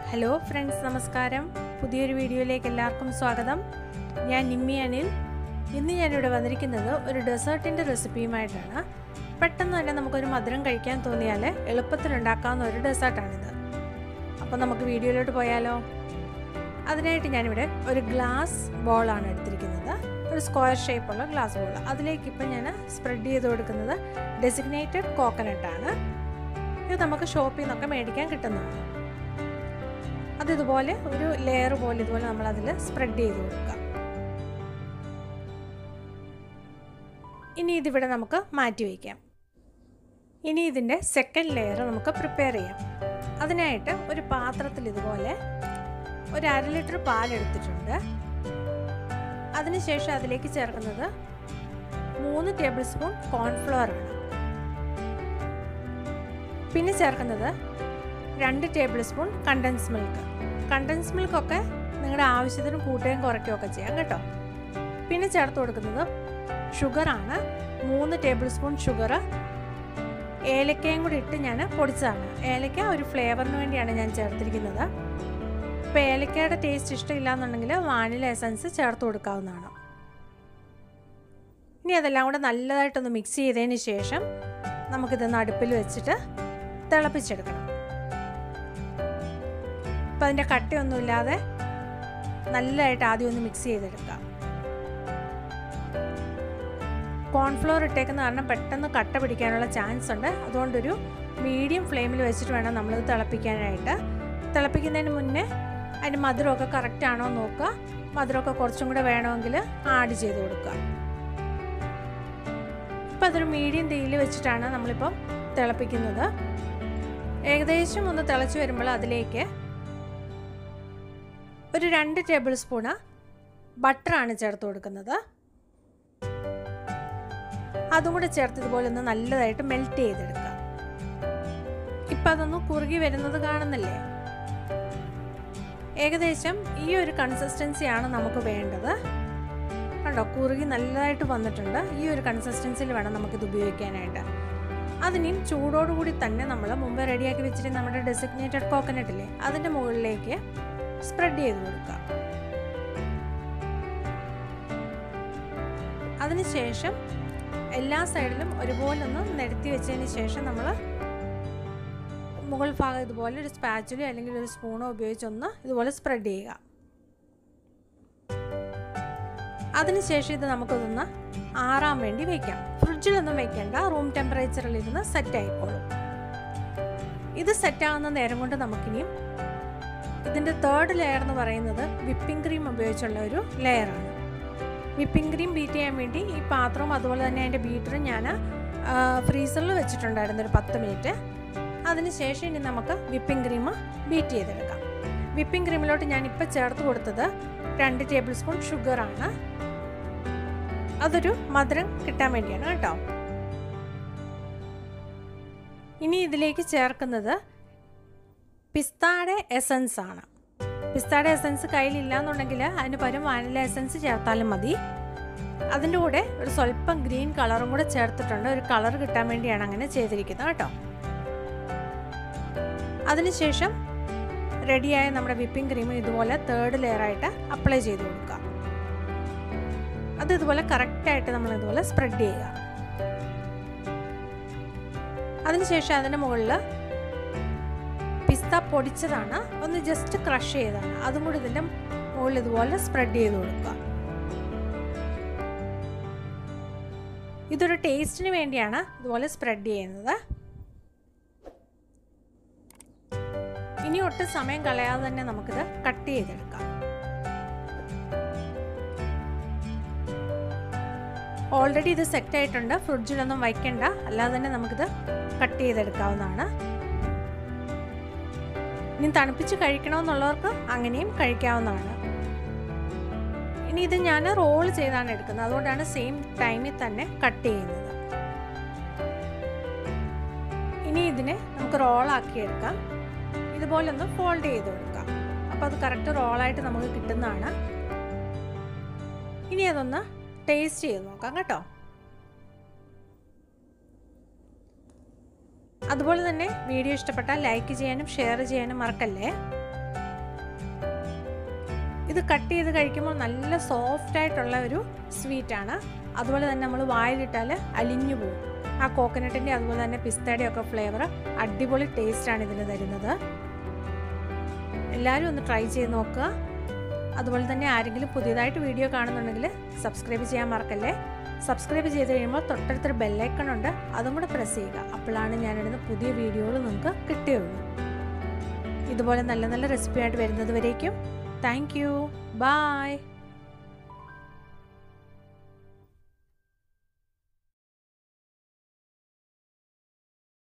hello friends നമസ്കാരം പുതിയൊരു വീഡിയോയിലേക്ക് എല്ലാവർക്കും സ്വാഗതം ഞാൻ നിമ്മി അനിൽ ഇന്ന് ഞാനിവിടെ വന്നിരിക്കുന്നത് ഒരു ഡെസേർട്ടിൻ്റെ റെസിപ്പിയുമായിട്ടാണ് പെട്ടെന്ന് തന്നെ നമുക്കൊരു മധുരം കഴിക്കാൻ തോന്നിയാൽ എളുപ്പത്തിൽ ഉണ്ടാക്കാവുന്ന ഒരു ഡെസേർട്ടാണിത് അപ്പോൾ നമുക്ക് വീഡിയോയിലോട്ട് പോയാലോ അതിനായിട്ട് ഞാനിവിടെ ഒരു ഗ്ലാസ് ബോളാണ് എടുത്തിരിക്കുന്നത് ഒരു സ്ക്വയർ ഷേപ്പുള്ള ഗ്ലാസ് ബോൾ അതിലേക്ക് ഇപ്പം ഞാൻ സ്പ്രെഡ് ചെയ്ത് കൊടുക്കുന്നത് ഡെസിഗ്നേറ്റഡ് കോക്കനട്ടാണ് ഇത് നമുക്ക് ഷോപ്പിൽ നിന്നൊക്കെ മേടിക്കാൻ കിട്ടുന്നതാണ് അത് ഇതുപോലെ ഒരു ലെയർ പോലെ ഇതുപോലെ നമ്മൾ അതിൽ സ്പ്രെഡ് ചെയ്ത് കൊടുക്കുക ഇനി ഇതിവിടെ നമുക്ക് മാറ്റി വയ്ക്കാം ഇനി ഇതിൻ്റെ സെക്കൻഡ് ലെയർ നമുക്ക് പ്രിപ്പയർ ചെയ്യാം അതിനായിട്ട് ഒരു പാത്രത്തിൽ ഇതുപോലെ ഒരു അര ലിറ്റർ പാലെടുത്തിട്ടുണ്ട് അതിനുശേഷം അതിലേക്ക് ചേർക്കുന്നത് മൂന്ന് ടേബിൾ സ്പൂൺ കോൺഫ്ലവർ ആണ് പിന്നെ ചേർക്കുന്നത് രണ്ട് tablespoon condensed milk condensed മിൽക്കൊക്കെ നിങ്ങളുടെ ആവശ്യത്തിന് കൂട്ടുകയും കുറയ്ക്കുകയും ഒക്കെ ചെയ്യാം കേട്ടോ പിന്നെ ചേർത്ത് കൊടുക്കുന്നത് ഷുഗറാണ് മൂന്ന് ടേബിൾ സ്പൂൺ ഷുഗർ ഏലക്കയും കൂടി ഇട്ട് ഞാൻ പൊടിച്ചതാണ് ഏലക്ക ഒരു ഫ്ലേവറിന് വേണ്ടിയാണ് ഞാൻ ചേർത്തിരിക്കുന്നത് ഇപ്പോൾ ഏലക്കയുടെ ടേസ്റ്റ് ഇഷ്ടമില്ല എന്നുണ്ടെങ്കിൽ വാനില എസൻസ് ചേർത്ത് കൊടുക്കാവുന്നതാണ് ഇനി അതെല്ലാം കൂടെ നല്ലതായിട്ടൊന്ന് മിക്സ് ചെയ്തതിന് ശേഷം നമുക്കിതൊന്ന് അടുപ്പിൽ വെച്ചിട്ട് തിളപ്പിച്ചെടുക്കണം അപ്പം അതിൻ്റെ കട്ടയൊന്നുമില്ലാതെ നല്ലതായിട്ട് ആദ്യം ഒന്ന് മിക്സ് ചെയ്തെടുക്കാം കോൺഫ്ലോർ ഇട്ടേക്കുന്ന കാരണം പെട്ടെന്ന് കട്ട പിടിക്കാനുള്ള ചാൻസ് ഉണ്ട് അതുകൊണ്ടൊരു മീഡിയം ഫ്ലെയിമിൽ വെച്ചിട്ട് വേണം നമ്മളിത് തിളപ്പിക്കാനായിട്ട് തിളപ്പിക്കുന്നതിന് മുന്നേ അതിന് മധുരമൊക്കെ കറക്റ്റ് ആണോ നോക്കുക മധുരമൊക്കെ കുറച്ചും കൂടെ വേണമെങ്കിൽ ആഡ് ചെയ്ത് കൊടുക്കുക ഇപ്പം അതൊരു മീഡിയം തീയിൽ വെച്ചിട്ടാണ് നമ്മളിപ്പം തിളപ്പിക്കുന്നത് ഏകദേശം ഒന്ന് തിളച്ച് വരുമ്പോൾ അതിലേക്ക് ഒരു രണ്ട് ടേബിൾ സ്പൂണ് ബട്ടറാണ് ചേർത്ത് കൊടുക്കുന്നത് അതും കൂടെ ചേർത്ത് ഇതുപോലെ ഒന്ന് നല്ലതായിട്ട് മെൽറ്റ് ചെയ്തെടുക്കുക ഇപ്പം അതൊന്ന് കുറുകി വരുന്നത് കാണുന്നില്ലേ ഏകദേശം ഈ ഒരു കൺസിസ്റ്റൻസിയാണ് നമുക്ക് വേണ്ടത് കണ്ടോ കുറുകി നല്ലതായിട്ട് വന്നിട്ടുണ്ട് ഈ ഒരു കൺസിസ്റ്റൻസിയിൽ വേണം നമുക്കിത് ഉപയോഗിക്കാനായിട്ട് അതിനും ചൂടോടുകൂടി തന്നെ നമ്മൾ മുമ്പ് റെഡിയാക്കി വെച്ചിട്ട് നമ്മുടെ ഡെസിഗ്നേറ്റഡ് കോക്കനട്ട് ഇല്ലേ അതിൻ്റെ മുകളിലേക്ക് സ്പ്രെഡ് ചെയ്ത് കൊടുക്കുക അതിനുശേഷം എല്ലാ സൈഡിലും ഒരുപോലെ ഒന്ന് നിരത്തി വെച്ചതിന് ശേഷം നമ്മൾ മുകൾ ഭാഗം ഇതുപോലെ ഒരു സ്പാച്ചിലോ അല്ലെങ്കിൽ ഒരു സ്പൂണോ ഉപയോഗിച്ചൊന്ന് ഇതുപോലെ സ്പ്രെഡ് ചെയ്യുക അതിനുശേഷം ഇത് നമുക്കിതൊന്ന് ആറാൻ വേണ്ടി വയ്ക്കാം ഫ്രിഡ്ജിലൊന്നും വെക്കേണ്ട റൂം ടെമ്പറേച്ചറിൽ ഇരുന്ന് സെറ്റ് ആയിക്കോളും ഇത് സെറ്റ് ആവുന്ന നേരം കൊണ്ട് നമുക്കിനിയും ഇതിൻ്റെ തേർഡ് ലെയർ എന്ന് പറയുന്നത് വിപ്പിംഗ് ക്രീം ഉപയോഗിച്ചുള്ള ഒരു ലെയറാണ് വിപ്പിംഗ് ക്രീം ബീറ്റ് ചെയ്യാൻ വേണ്ടി ഈ പാത്രവും അതുപോലെ തന്നെ അതിൻ്റെ ബീറ്ററും ഞാൻ ഫ്രീസറിൽ വെച്ചിട്ടുണ്ടായിരുന്നു ഒരു പത്ത് മിനിറ്റ് അതിനുശേഷം ഇനി നമുക്ക് വിപ്പിംഗ് ക്രീം ബീറ്റ് ചെയ്തെടുക്കാം വിപ്പിംഗ് ക്രീമിലോട്ട് ഞാൻ ഇപ്പോൾ ചേർത്ത് കൊടുത്തത് രണ്ട് ടേബിൾ സ്പൂൺ ഷുഗറാണ് അതൊരു മധുരം കിട്ടാൻ വേണ്ടിയാണ് കേട്ടോ ഇനി ഇതിലേക്ക് ചേർക്കുന്നത് പിസ്താടെ എസൻസ് ആണ് പിസ്താടെ എസൻസ് കയ്യിലില്ല എന്നുണ്ടെങ്കിൽ അതിന് പകരം വാനില എസൻസ് ചേർത്താലും മതി അതിൻ്റെ കൂടെ ഒരു സ്വല്പം ഗ്രീൻ കളറും കൂടെ ചേർത്തിട്ടുണ്ട് ഒരു കളർ കിട്ടാൻ വേണ്ടിയാണ് അങ്ങനെ ചെയ്തിരിക്കുന്നത് കേട്ടോ അതിനുശേഷം റെഡിയായ നമ്മുടെ വിപ്പിംഗ് ക്രീം ഇതുപോലെ തേർഡ് ലെയറായിട്ട് അപ്ലൈ ചെയ്ത് കൊടുക്കുക അത് ഇതുപോലെ കറക്റ്റായിട്ട് നമ്മൾ ഇതുപോലെ സ്പ്രെഡ് ചെയ്യുക അതിനുശേഷം അതിൻ്റെ മുകളിൽ പിസ്ത പൊടിച്ചതാണ് ഒന്ന് ജസ്റ്റ് ക്രഷ് ചെയ്തതാണ് അതും കൂടി ഇതിൻ്റെ മുകളിൽ ഇതുപോലെ സ്പ്രെഡ് ചെയ്ത് കൊടുക്കുക ഇതൊരു ടേസ്റ്റിന് വേണ്ടിയാണ് ഇതുപോലെ സ്പ്രെഡ് ചെയ്യുന്നത് ഇനി ഒട്ടും സമയം കളയാതെ തന്നെ നമുക്കിത് കട്ട് ചെയ്തെടുക്കാം ഓൾറെഡി ഇത് സെറ്റ് ആയിട്ടുണ്ട് ഫ്രിഡ്ജിലൊന്നും വയ്ക്കണ്ട അല്ലാതെ തന്നെ നമുക്കിത് കട്ട് ചെയ്തെടുക്കാവുന്നതാണ് ഇനി തണുപ്പിച്ച് കഴിക്കണമെന്നുള്ളവർക്ക് അങ്ങനെയും കഴിക്കാവുന്നതാണ് ഇനി ഇത് ഞാൻ റോൾ ചെയ്താണ് എടുക്കുന്നത് അതുകൊണ്ടാണ് സെയിം ടൈമിൽ തന്നെ കട്ട് ചെയ്യുന്നത് ഇനി ഇതിനെ നമുക്ക് റോളാക്കി എടുക്കാം ഇതുപോലെ ഒന്ന് ഫോൾഡ് ചെയ്ത് കൊടുക്കാം അപ്പോൾ അത് കറക്റ്റ് റോളായിട്ട് നമുക്ക് കിട്ടുന്നതാണ് ഇനി അതൊന്ന് ടേസ്റ്റ് ചെയ്ത് നോക്കാം കേട്ടോ അതുപോലെ തന്നെ വീഡിയോ ഇഷ്ടപ്പെട്ടാൽ ലൈക്ക് ചെയ്യാനും ഷെയർ ചെയ്യാനും മറക്കല്ലേ ഇത് കട്ട് ചെയ്ത് കഴിക്കുമ്പോൾ നല്ല സോഫ്റ്റ് ആയിട്ടുള്ള ഒരു സ്വീറ്റാണ് അതുപോലെ തന്നെ നമ്മൾ വായിലിട്ടാൽ അലിഞ്ഞു പോകും ആ കോക്കനട്ടിൻ്റെ അതുപോലെ തന്നെ പിസ്തയുടെ ഒക്കെ ഫ്ലേവർ അടിപൊളി ടേസ്റ്റാണ് ഇതിന് തരുന്നത് എല്ലാവരും ഒന്ന് ട്രൈ ചെയ്ത് നോക്കുക അതുപോലെ തന്നെ ആരെങ്കിലും പുതിയതായിട്ട് വീഡിയോ കാണുന്നുണ്ടെങ്കിൽ സബ്സ്ക്രൈബ് ചെയ്യാൻ മറക്കല്ലേ സബ്സ്ക്രൈബ് ചെയ്ത് കഴിയുമ്പോൾ തൊട്ടടുത്തൊരു ബെല്ലൈക്കൺ ഉണ്ട് അതും കൂടെ പ്രസ് ചെയ്യുക അപ്പോഴാണ് ഞാനിടുന്ന പുതിയ വീഡിയോകൾ നിങ്ങൾക്ക് കിട്ടുകയുള്ളൂ ഇതുപോലെ നല്ല നല്ല റെസിപ്പി ആയിട്ട് വരുന്നത് വരേക്കും താങ്ക് യു ബായ്